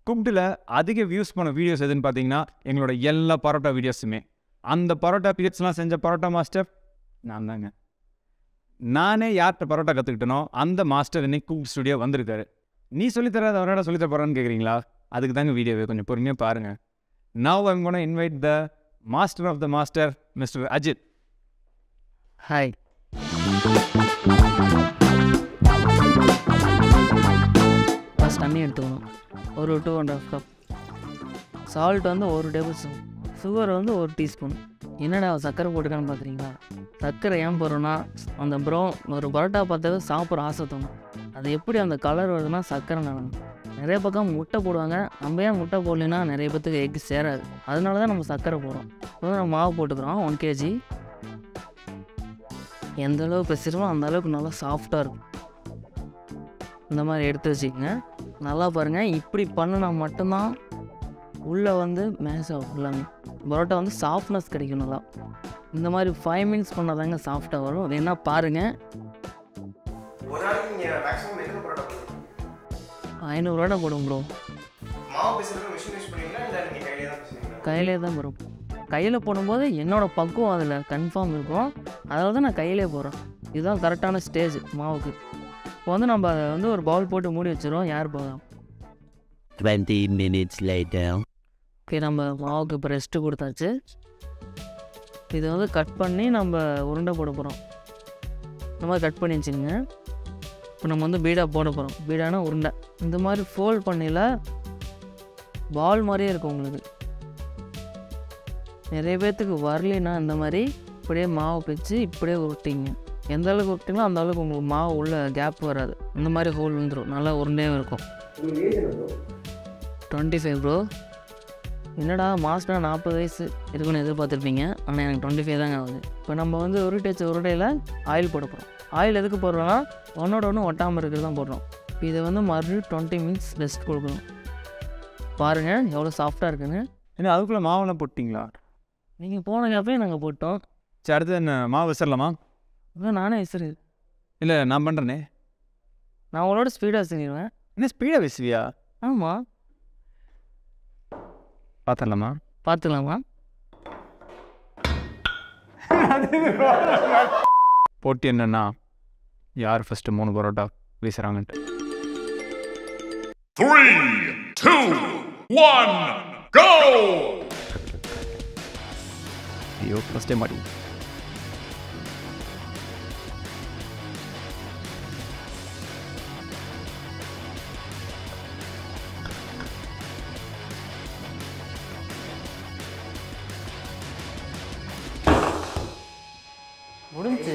குக்டில் அதிக வியூஸ் பண்ண வீடியோஸ் எதுன்னு பார்த்தீங்கன்னா எங்களோட எல்லா பரோட்டா வீடியோஸுமே அந்த பரோட்டா பீரியட்ஸ்லாம் செஞ்ச பரோட்டா மாஸ்டர் நான் தாங்க நானே யார்கிட்ட பரோட்டா கற்றுக்கிட்டனோ அந்த மாஸ்டர் இன்னைக்கு குக் ஸ்டுடியோ வந்திருக்காரு நீ சொல்லித்தராத அவரோட சொல்லித்தர போகிறான்னு கேட்குறீங்களா அதுக்கு தாங்க வீடியோவை கொஞ்சம் பொறுமையாக பாருங்கள் now I'm gonna invite the master of the master mister Ajith hi first தண்ணி எடுத்துக்கணும் ஒரு two and half cup salt வந்து ஒரு டேபிள் ஸ்பூன் சுகர் வந்து ஒரு டீஸ்பூன் என்னடா சர்க்கரை போட்டுக்கான்னு பார்க்குறீங்களா சர்க்கரை ஏன் போடுறோன்னா அந்த ப்ரௌன் ஒரு பரோட்டா பார்த்தாவே சாப்பிட்ற ஆசை தோணும் அது எப்படி அந்த கலர் வருதுன்னா சர்க்கரை நான் நிறைய பக்கம் முட்டை போடுவாங்க நம்ம ஏன் முட்டை போடலைன்னா நிறைய பேத்துக்கு எக் சேராது அதனால தான் நம்ம சர்க்கரை போடுறோம் இப்போ வந்து நம்ம மாவு போட்டுக்கிறோம் ஒன் கேஜி எந்த அளவுக்கு பிசைறோமோ அந்த அளவுக்கு நல்லா சாஃப்டாக இருக்கும் இந்த மாதிரி எடுத்து வச்சுக்கோங்க நல்லா பாருங்கள் இப்படி பண்ணினா மட்டும்தான் உள்ளே வந்து மேஷ் ஆகும் எல்லாமே பரோட்டா வந்து சாஃப்ட்னஸ் கிடைக்கும் நல்லா இந்த மாதிரி ஃபைவ் மினிட்ஸ் பண்ணாதாங்க சாஃப்டாக வரும் அது என்ன பாருங்கள் ஒரு நாளைக்கு நீங்கள் மேக்ஸிமம் எத்தனை பரோட்டா போடுவீங்க ஐநூறுரூவா போடும் ப்ரோ மாவு பேசுறதுக்கு மிஷின் யூஸ் பண்ணுவீங்களா இல்லை நீங்கள் கையிலே தான் பேசுவீங்களா கையிலே தான் வரும் கையில் போடும்போது என்னோடய பக்குவம் அதில் கன்ஃபார்ம் இருக்கும் அதனால தான் நான் கையிலே போடுறேன் இதுதான் கரெக்டான ஸ்டேஜ் மாவுக்கு இப்போ வந்து நம்ம அதை வந்து ஒரு பவுல் போட்டு மூடி வச்சிருவோம் யார் போகலாம் 20 minutes later. ஓகே நம்ம மாவுக்கு இப்போ ரெஸ்ட்டு கொடுத்தாச்சு இதை வந்து கட் பண்ணி நம்ம உருண்டை போட போகிறோம் இந்த மாதிரி கட் பண்ணி வச்சுக்கோங்க இப்போ நம்ம வந்து பீடா போட போகிறோம் பீடானா உருண்டை இந்த மாதிரி ஃபோல்ட் பண்ணியில் பால் மாதிரியே இருக்கும் உங்களுக்கு நிறைய பேர்த்துக்கு வரலைன்னா இந்த மாதிரி இப்படியே மாவு பிச்சு இப்படியே உருட்டிங்க எந்த அளவுக்கு உருட்டிங்களோ அந்த அளவுக்கு உங்களுக்கு மாவு உள்ள கேப் வராது இந்த மாதிரி ஹோல் வந்துடும் நல்லா உருண்டையாக இருக்கும் உங்களுக்கு ஏஜ் என்ன ப்ரோ டுவெண்ட்டி ஃபைவ் ப்ரோ என்னடா மாஸ்டர் நாற்பது வயசு இருக்குன்னு எதிர்பார்த்துருப்பீங்க ஆனால் எனக்கு டுவெண்ட்டி ஃபைவ் தாங்க ஆகுது இப்போ நம்ம வந்து உருட்டி வச்ச உருட்டையில் ஆயில் போட போகிறோம் ஆயில் எதுக்கு போடுறோம்னா ஒன்றோட ஒன்று ஒட்டாமல் இருக்கிறது தான் போடுறோம் இப்போ இதை வந்து மறுபடியும் டுவெண்ட்டி மினிட்ஸ் ரெஸ்ட் கொடுக்கணும் பாருங்கள் எவ்வளோ சாஃப்டாக இருக்குன்னு ஏன்னா அதுக்குள்ளே மாவெல்லாம் போட்டிங்களா நீங்கள் போன கேப்பே நாங்கள் போட்டோம் சரி அடுத்து என்ன மாவு வச்சிடலாமா அதான் நானே விசிறு இல்லை நான் பண்ணுறேனே நான் அவளோட ஸ்பீடாக செஞ்சிடுவேன் என்ன ஸ்பீடாக பேசுவியா ஆமாம் பார்த்துடலாமா பார்த்துக்கலாமா போட்டி என்னன்னா யார் ஃபஸ்ட்டு மூணு parotta வீசுகிறாங்கன்ட்டு Three, two, one, go! ஐயோ ஃபஸ்ட்டே மாட்டி முடிஞ்சு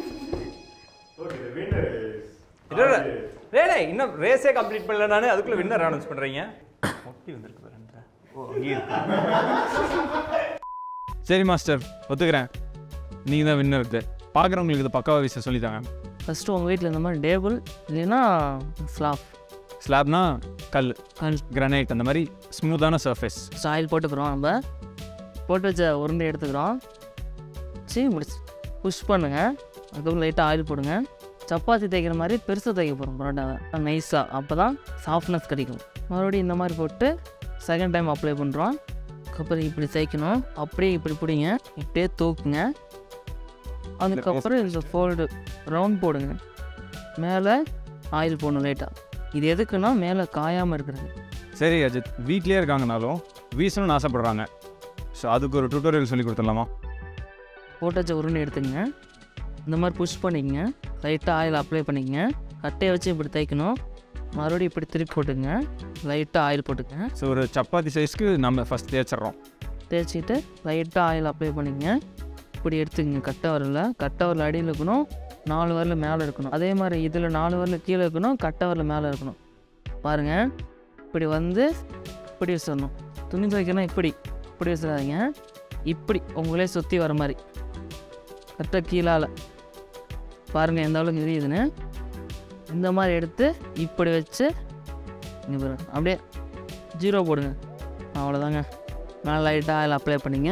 டேய் டேய், இன்னும் ரேஸே கம்ப்ளீட் பண்ணல நானே அதுக்குள்ள வின்னர் அனௌன்ஸ் பண்றீங்க ஒட்டி வந்திருக்கு பாருங்க ஓ அங்கேயே இருக்கு சரி மாஸ்டர் ஒத்துக்கிறேன் நீங்கள் தான் வின்னர் இருக்கு பார்க்குறவங்களுக்கு இது பக்காவாக வீச சொல்லித்தாங்க ஃபஸ்ட்டு உங்கள் வீட்டில் இந்த மாதிரி டேபிள் இல்லைன்னா ஸ்லாப் ஸ்லாப்னா கல் கல் கிரானைட் அந்த மாதிரி ஸ்மூத்தான சர்ஃபேஸ் ஆயில் போட்டுக்கிறோம் நம்ம போட்டு வச்ச உருண்டை எடுத்துக்கிறோம் சரி முடிச்சு புஷ் பண்ணுங்கள் அதுக்கப்புறம் லைட்டாக ஆயில் போடுங்க சப்பாத்தி தேய்க்கிற மாதிரி பெருசாக தேய்க்க போகிறோம் பரோட்டாவை நைஸாக அப்போ தான் சாஃப்ட்னஸ் கிடைக்கும் மறுபடியும் இந்த மாதிரி போட்டு செகண்ட் டைம் அப்ளை பண்ணுறோம் அதுக்கப்புறம் இப்படி தேய்க்கணும் அப்படியே இப்படி பிடிங்க இப்படியே தூக்குங்க அதுக்கப்புறம் இந்த ஃபோல்டு ரவுண்ட் போடுங்க மேலே ஆயில் போடணும் லைட்டாக இது எதுக்குன்னா மேலே காயாமல் இருக்கிறது சரி அஜித் வீட்லேயே இருக்காங்கனாலும் வீசணும்னு ஆசைப்படுறாங்க ஸோ அதுக்கு ஒரு டுட்டோரியல் சொல்லி கொடுத்துடலாமா போட்டு வச்ச உருண்டை எடுத்துக்கங்க இந்த மாதிரி புஷ் பண்ணிக்கங்க லைட்டாக ஆயில் அப்ளை பண்ணிக்கங்க கட்டையை வச்சு இப்படி தேய்க்கணும் மறுபடியும் இப்படி திருப்பி போட்டுங்க லைட்டாக ஆயில் போட்டுக்கங்க ஸோ ஒரு சப்பாத்தி சைஸ்க்கு நம்ம ஃபஸ்ட் தேய்ச்சிட்றோம் தேய்ச்சிட்டு லைட்டாக ஆயில் அப்ளை பண்ணிக்கங்க இப்படி எடுத்துக்கங்க கட்டை வரல கட்டை வரல அடியில் இருக்கணும் நாலு வரல மேலே இருக்கணும் அதே மாதிரி இதில் நாலு வரல கீழே இருக்கணும் கட்டை வரல மேலே இருக்கணும் பாருங்கள் இப்படி வந்து இப்படி வச்சிடணும் துணி துவைக்கணும் இப்படி இப்படி வச்சிடாதீங்க இப்படி உங்களே சுற்றி வர மாதிரி கரெக்டாக கீழால் பாருங்கள் எந்த அளவுக்கு எரியுதுன்னு இந்த மாதிரி எடுத்து இப்படி வச்சு இங்கே பாருங்க அப்படியே ஜீரோ போடுங்க அவ்வளோதாங்க மேலே லைட்டாக ஆயில் அப்ளை பண்ணிங்க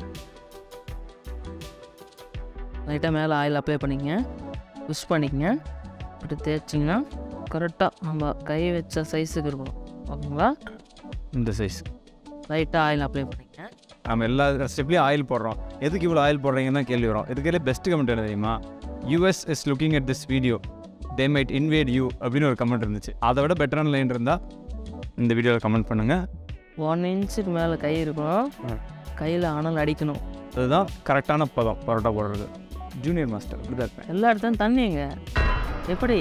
லைட்டாக மேலே ஆயில் அப்ளை பண்ணிக்கங்க புஷ் பண்ணிக்கங்க இப்படி தேய்ச்சிங்கன்னா கரெக்டாக நம்ம கை வச்ச சைஸுக்கு இருக்கும் ஓகேங்களா இந்த சைஸ் லைட்டாக ஆயில் அப்ளை பண்ணிங்க நம்ம எல்லா ஸ்டெப்லேயும் ஆயில் போடுறோம் எதுக்கு இவ்வளோ ஆயில் போடுறீங்கன்னு தான் கேள்வி வரும் இதுக்கே பெஸ்ட் கமெண்ட் என்ன தெரியுமா US is looking at this video they might invite you அப்படின்னு ஒரு கமெண்ட் இருந்துச்சு அதை விட பெட்டரான லைன் இருந்தால் இந்த வீடியோவில் கமெண்ட் பண்ணுங்கள் ஒன் இன்ச்சுக்கு மேலே கை இருக்கணும் கையில் அனல் அடிக்கணும் அதுதான் கரெக்டான பதம் பரோட்டா போடுறது ஜூனியர் மாஸ்டர் இப்படி தான் இருப்பேன் எல்லா இடத்துலையும் தண்ணிங்க எப்படி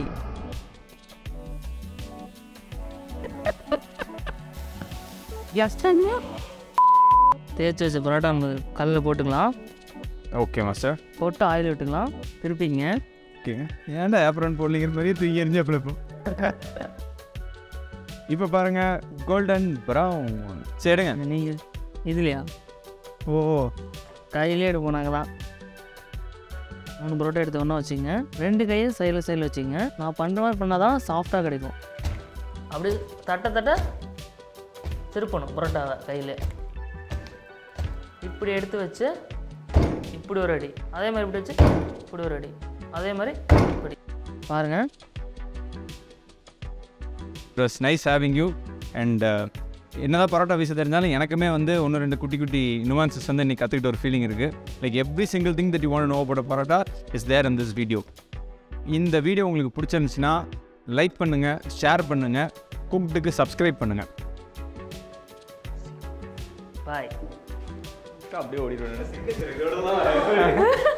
தேய்ச்சி வச்ச பரோட்டா நம்ம கல்லில் போட்டுக்கலாம் ஓகே மாஸ்டர் போட்டு ஆயில் விட்டுக்கலாம் திருப்பிங்க ஓகே ஏன்டா ஏப்ரன் போடலிங்கிற மாதிரியே தூக்கி எரிஞ்சு அப்படி இப்போ இப்போ பாருங்க கோல்டன் ப்ரௌன் சரிங்க நீங்கள் இதுலையா ஓ கையிலே எடுப்போம் நாங்களாம் மூணு பரோட்டா எடுத்து ஒன்றா வச்சுங்க ரெண்டு கையை சைடில் சைடில் வச்சுங்க நான் பண்ணுற மாதிரி பண்ணால் தான் சாஃப்டாக கிடைக்கும் அப்படி தட்ட தட்ட திருப்பணும் பரோட்டாவை கையில் இப்படி எடுத்து வச்சு இப்படி ஒரு அடி அதே மாதிரி இப்படி வச்சு இப்படி ஒரு அடி அதே மாதிரி இப்படி பாருங்கள் it was nice having you and என்னதான் பரோட்டா வீச தெரிஞ்சாலும் எனக்குமே வந்து ஒன்று ரெண்டு குட்டி குட்டி நுவான்சஸ் வந்து இன்னைக்கு கற்றுக்கிட்ட ஒரு ஃபீலிங் இருக்குது like every single thing that you want know about parotta is there in this video இந்த வீடியோ உங்களுக்கு பிடிச்சிருந்துச்சுன்னா லைக் பண்ணுங்கள் ஷேர் பண்ணுங்கள் குக்டுக்கு சப்ஸ்கிரைப் பண்ணுங்கள் பாய் அப்படியே ஓடிடுவேன்